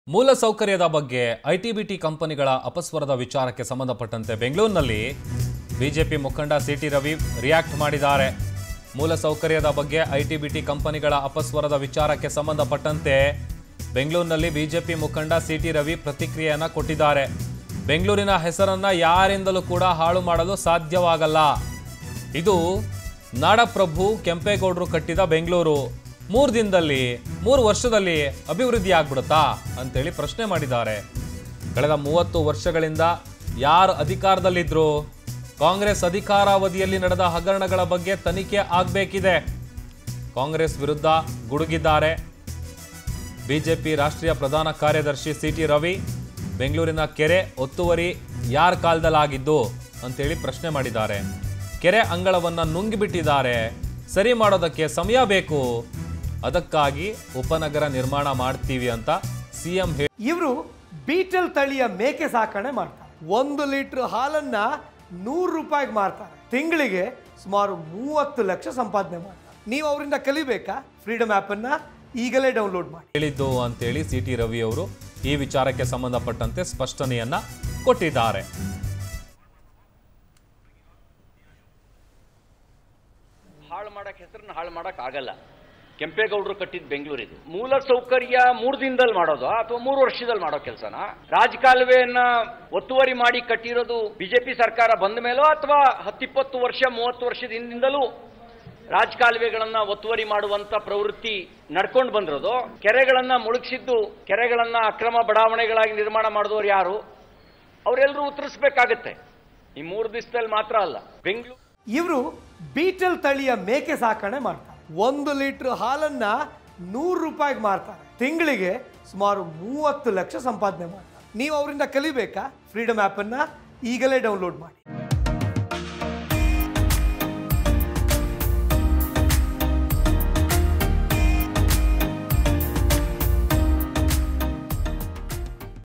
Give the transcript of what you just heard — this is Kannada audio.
ಮೂಲ ಸೌಕರ್ಯದ ಬಗ್ಗೆ ಐಟಿಬಿಟಿ ಕಂಪನಿಗಳ ಅಪಸ್ವರದ ವಿಚಾರಕ್ಕೆ ಸಂಬಂಧಪಟ್ಟಂತೆ ಬೆಂಗಳೂರಿನಲ್ಲಿ ಬಿಜೆಪಿ ಮುಖಂಡ ಸಿಟಿ ರವಿ ರಿಯಾಕ್ಟ್ ಮಾಡಿದ್ದಾರೆ ಮೂಲ ಸೌಕರ್ಯದ ಬಗ್ಗೆ ಐಟಿಬಿಟಿ ಕಂಪನಿಗಳ ಅಪಸ್ವರದ ವಿಚಾರಕ್ಕೆ ಸಂಬಂಧಪಟ್ಟಂತೆ ಬೆಂಗಳೂರಿನಲ್ಲಿ ಬಿಜೆಪಿ ಮುಖಂಡ ಸಿಟಿ ರವಿ ಪ್ರತಿಕ್ರಿಯೆಯನ್ನ ಕೊಟ್ಟಿದ್ದಾರೆ ಬೆಂಗಳೂರಿನ ಹೆಸರನ್ನ ಯಾರಿಂದಲೂ ಕೂಡ ಹಾಳು ಮಾಡಲು ಸಾಧ್ಯವಾಗಲ್ಲ ಇದು ನಾಡಪ್ರಭು ಕೆಂಪೇಗೌಡರು ಕಟ್ಟಿದ ಬೆಂಗಳೂರು ಮೂರು ದಿನದಲ್ಲಿ ಮೂರು ವರ್ಷದಲ್ಲಿ ಅಭಿವೃದ್ಧಿ ಆಗ್ಬಿಡುತ್ತಾ ಅಂತೇಳಿ ಪ್ರಶ್ನೆ ಮಾಡಿದ್ದಾರೆ ಕಳೆದ ಮೂವತ್ತು ವರ್ಷಗಳಿಂದ ಯಾರು ಅಧಿಕಾರದಲ್ಲಿದ್ರು ಕಾಂಗ್ರೆಸ್ ಅಧಿಕಾರಾವಧಿಯಲ್ಲಿ ನಡೆದ ಹಗರಣಗಳ ಬಗ್ಗೆ ತನಿಖೆ ಆಗಬೇಕಿದೆ ಕಾಂಗ್ರೆಸ್ ವಿರುದ್ಧ ಗುಡುಗಿದ್ದಾರೆ ಬಿಜೆಪಿ ರಾಷ್ಟ್ರೀಯ ಪ್ರಧಾನ ಕಾರ್ಯದರ್ಶಿ ಸಿ ಟಿ ರವಿ ಬೆಂಗಳೂರಿನ ಕೆರೆ ಒತ್ತುವರಿ ಯಾರ ಕಾಲದಲ್ಲಾಗಿದ್ದು ಅಂತೇಳಿ ಪ್ರಶ್ನೆ ಮಾಡಿದ್ದಾರೆ ಕೆರೆ ಅಂಗಳವನ್ನ ನುಂಗಿಬಿಟ್ಟಿದ್ದಾರೆ ಸರಿ ಮಾಡೋದಕ್ಕೆ ಸಮಯ ಬೇಕು ಅದಕ್ಕಾಗಿ ಉಪನಗರ ನಿರ್ಮಾಣ ಮಾಡ್ತೀವಿ ಅಂತ ಸಿಎಂ ಹೇಳಿ ಇವರು ಬೀಟಲ್ ತಳಿಯ ಮೇಕೆ ಸಾಕಣೆ ಮಾಡ್ತಾರೆ ಒಂದು ಲೀಟರ್ ಹಾಲನ್ನ ನೂರು ರೂಪಾಯಿಗೆ ಮಾರ್ತಾರೆ ತಿಂಗಳಿಗೆ ಸುಮಾರು ಮೂವತ್ತು ಲಕ್ಷ ಸಂಪಾದನೆ ಮಾಡ್ತಾರೆ ನೀವು ಅವರಿಂದ ಕಲಿಬೇಕಾ ಫ್ರೀಡಮ್ ಅನ್ನ ಈಗಲೇ ಡೌನ್ಲೋಡ್ ಮಾಡಿ ಹೇಳಿದ್ದು ಅಂತೇಳಿ ಸಿ ಟಿ ರವಿ ಅವರು ಈ ವಿಚಾರಕ್ಕೆ ಸಂಬಂಧಪಟ್ಟಂತೆ ಸ್ಪಷ್ಟನೆಯನ್ನ ಕೊಟ್ಟಿದ್ದಾರೆ ಹಾಳು ಮಾಡಕ್ ಹೆಸರನ್ನ ಹಾಳು ಮಾಡಕ್ ಆಗಲ್ಲ ಕೆಂಪೇಗೌಡರು ಕಟ್ಟಿದ ಬೆಂಗಳೂರಿದು ಮೂಲ ಸೌಕರ್ಯ ಮೂರು ದಿನದಲ್ಲಿ ಮಾಡೋದು ಅಥವಾ ಮೂರು ವರ್ಷದಲ್ಲಿ ಮಾಡೋ ಕೆಲಸನ ರಾಜಕಾಲುವೆಯನ್ನ ಒತ್ತುವರಿ ಮಾಡಿ ಕಟ್ಟಿರೋದು ಬಿಜೆಪಿ ಸರ್ಕಾರ ಬಂದ ಮೇಲೋ ಅಥವಾ ಹತ್ತಿಪ್ಪತ್ತು ವರ್ಷ ಮೂವತ್ತು ವರ್ಷದ ಹಿಂದಿಂದಲೂ ರಾಜಕಾಲುವೆಗಳನ್ನ ಒತ್ತುವರಿ ಮಾಡುವಂತ ಪ್ರವೃತ್ತಿ ನಡ್ಕೊಂಡು ಬಂದಿರೋದು ಕೆರೆಗಳನ್ನ ಮುಳುಗಿಸಿದ್ದು ಕೆರೆಗಳನ್ನ ಅಕ್ರಮ ಬಡಾವಣೆಗಳಾಗಿ ನಿರ್ಮಾಣ ಮಾಡಿದವರು ಯಾರು ಅವರೆಲ್ಲರೂ ಉತ್ತರಿಸಬೇಕಾಗತ್ತೆ ಈ ಮೂರು ದಿವಸದಲ್ಲಿ ಮಾತ್ರ ಅಲ್ಲ ಬೆಂಗಳೂರು ಇವರು ಬೀಟಲ್ ತಳಿಯ ಮೇಕೆ ಸಾಕಣೆ ಮಾಡ್ತಾರೆ ಒಂದು ಲೀಟರ್ ಹಾಲನ್ನ ನೂರು ರೂಪಾಯಿಗೆ ಮಾರ್ತಾರೆ ತಿಂಗಳಿಗೆ ಸುಮಾರು ಮೂವತ್ತು ಲಕ್ಷ ಸಂಪಾದನೆ ಮಾಡ್ತಾರೆ ನೀವು ಅವರಿಂದ ಕಲಿಬೇಕಾ ಫ್ರೀಡಮ್ ಅನ್ನ ಈಗಲೇ ಡೌನ್ಲೋಡ್ ಮಾಡಿ